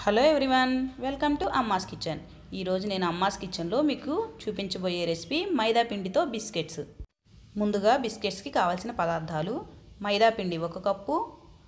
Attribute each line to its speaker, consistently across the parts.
Speaker 1: hello everyone welcome to Amma's kitchen ఈరోజు నేను అమ్మాస్ కిచెన్లో మీకు చూపించబోయే రెసిపీ మైదా పిండితో బిస్కెట్స్ ముందుగా బిస్కెట్స్కి కావాల్సిన పదార్థాలు మైదా పిండి ఒక కప్పు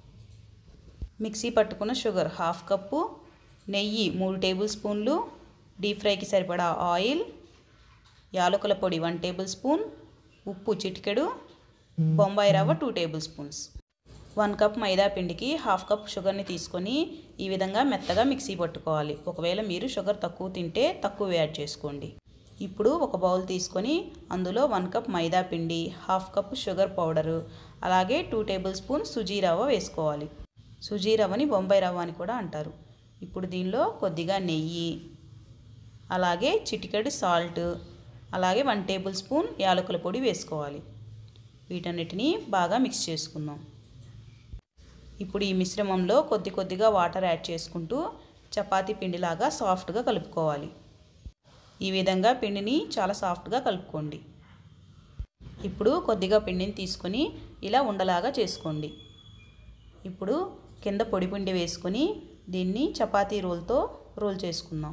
Speaker 1: మిక్సీ పట్టుకున్న షుగర్ హాఫ్ కప్పు నెయ్యి మూడు టేబుల్ స్పూన్లు డీప్ ఫ్రైకి సరిపడా ఆయిల్ యాలకుల పొడి వన్ టేబుల్ స్పూన్ ఉప్పు చిటికెడు Bombay rava two tablespoons one cup maida పిండికి హాఫ్ కప్ షుగర్ని తీసుకొని ఈ విధంగా మెత్తగా మిక్సీ పట్టుకోవాలి ఒకవేళ మీరు షుగర్ తక్కువ తింటే తక్కువ యాడ్ చేసుకోండి ఇప్పుడు ఒక బౌల్ తీసుకొని అందులో వన్ కప్ మైదా పిండి హాఫ్ కప్ షుగర్ పౌడరు అలాగే two tablespoon suji rava వేసుకోవాలి సుజీ రవ్వని బొంబాయి రవ్వ అని కూడా అంటారు ఇప్పుడు దీనిలో కొద్దిగా నెయ్యి అలాగే చిటికెడు సాల్ట్ అలాగే వన్ టేబుల్ స్పూన్ యాలకుల పొడి వేసుకోవాలి వీటన్నిటిని బాగా మిక్స్ చేసుకుందాం ఇప్పుడు ఈ మిశ్రమంలో కొద్ది కొద్దిగా వాటర్ యాడ్ చేసుకుంటూ చపాతీ పిండిలాగా సాఫ్ట్గా కలుపుకోవాలి ఈ విధంగా పిండిని చాలా సాఫ్ట్గా కలుపుకోండి ఇప్పుడు కొద్దిగా పిండిని తీసుకొని ఇలా ఉండలాగా చేసుకోండి ఇప్పుడు కింద పొడి పిండి వేసుకొని దీన్ని చపాతీ రోల్తో రోల్ చేసుకుందాం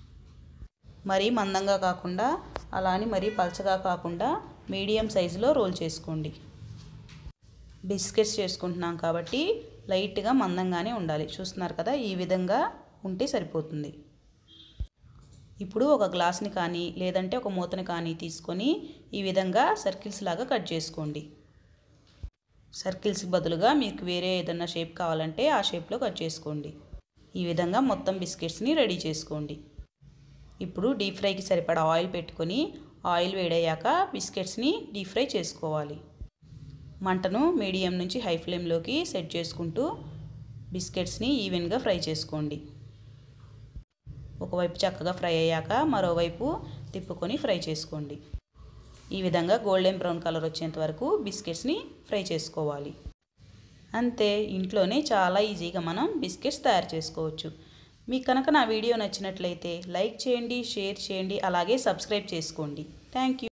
Speaker 1: మరీ మందంగా కాకుండా అలా అని మరీ పలచగా కాకుండా మీడియం సైజులో రోల్ చేసుకోండి బిస్కెట్స్ చేసుకుంటున్నాం కాబట్టి లైట్గా మందంగానే ఉండాలి చూస్తున్నారు కదా ఈ విధంగా ఉంటే సరిపోతుంది ఇప్పుడు ఒక గ్లాస్ని కానీ లేదంటే ఒక మూతని కానీ తీసుకొని ఈ విధంగా సర్కిల్స్ లాగా కట్ చేసుకోండి సర్కిల్స్ బదులుగా మీకు వేరే ఏదైనా షేప్ కావాలంటే ఆ షేప్లో కట్ చేసుకోండి ఈ విధంగా మొత్తం బిస్కెట్స్ని రెడీ చేసుకోండి ఇప్పుడు డీప్ ఫ్రైకి సరిపడా ఆయిల్ పెట్టుకొని ఆయిల్ వేడయ్యాక బిస్కెట్స్ని డీప్ ఫ్రై చేసుకోవాలి మంటను మీడియం నుంచి హై ఫ్లేమ్లోకి సెట్ చేసుకుంటూ బిస్కెట్స్ని ఈవెన్గా ఫ్రై చేసుకోండి ఒకవైపు చక్కగా ఫ్రై అయ్యాక మరోవైపు తిప్పుకొని ఫ్రై చేసుకోండి ఈ విధంగా గోల్డెన్ బ్రౌన్ కలర్ వచ్చేంత వరకు బిస్కెట్స్ని ఫ్రై చేసుకోవాలి అంతే ఇంట్లోనే చాలా ఈజీగా మనం బిస్కెట్స్ తయారు చేసుకోవచ్చు మీకు కనుక నా వీడియో నచ్చినట్లయితే లైక్ చేయండి షేర్ చేయండి అలాగే సబ్స్క్రైబ్ చేసుకోండి థ్యాంక్ యూ